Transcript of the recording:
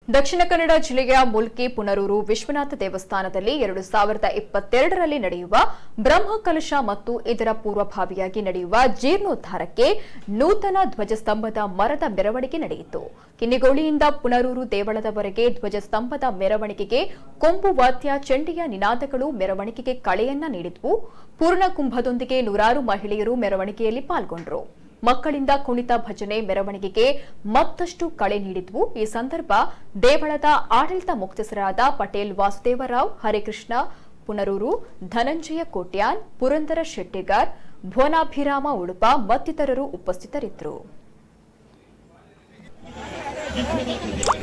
ದಕ್ಷಿಣ ಕನ್ನಡ ಜಿಲ್ಲೆಯ ಮುಲ್ಕಿ ಪುನರೂರು ವಿಶ್ವನಾಥ ದೇವಸ್ಥಾನದಲ್ಲಿ ಎರಡು ಸಾವಿರದ ಇಪ್ಪತ್ತೆರಡರಲ್ಲಿ ನಡೆಯುವ ಬ್ರಹ್ಮಕಲಶ ಮತ್ತು ಇದರ ಪೂರ್ವಭಾವಿಯಾಗಿ ನಡೆಯುವ ಜೀರ್ಣೋದ್ಧಾರಕ್ಕೆ ನೂತನ ಧ್ವಜಸ್ತಂಭದ ಮರದ ಮೆರವಣಿಗೆ ನಡೆಯಿತು ಕಿನ್ನಿಗೋಳಿಯಿಂದ ಪುನರೂರು ದೇವಳದವರೆಗೆ ಧ್ವಜಸ್ತಂಭದ ಮೆರವಣಿಗೆಗೆ ಕೊಂಬು ವಾದ್ಯ ಚಂಡಿಯ ನಿನಾದಗಳು ಮೆರವಣಿಗೆಗೆ ಕಳೆಯನ್ನ ನೀಡಿದ್ವು ಪೂರ್ಣ ಕುಂಭದೊಂದಿಗೆ ನೂರಾರು ಮಹಿಳೆಯರು ಮೆರವಣಿಗೆಯಲ್ಲಿ ಪಾಲ್ಗೊಂಡರು ಮಕ್ಕಳಿಂದ ಕುಣಿತ ಭಜನೆ ಮೆರವಣಿಗೆಗೆ ಮತ್ತಷ್ಟು ಕಳೆ ನೀಡಿದ್ವು ಈ ಸಂದರ್ಭ ದೇವಳದ ಆಡಳಿತ ಮುಖ್ಯಸ್ಥರಾದ ಪಟೇಲ್ ವಾಸುದೇವರಾವ್ ಹರಿಕೃಷ್ಣ ಪುನರೂರು ಧನಂಜಯ ಕೋಟ್ಯಾನ್ ಪುರಂದರ ಶೆಟ್ಟಿಗಾರ್ ಭುವನಾಭಿರಾಮ ಉಡುಪ ಮತ್ತಿತರರು ಉಪಸ್ಥಿತರಿದ್ದರು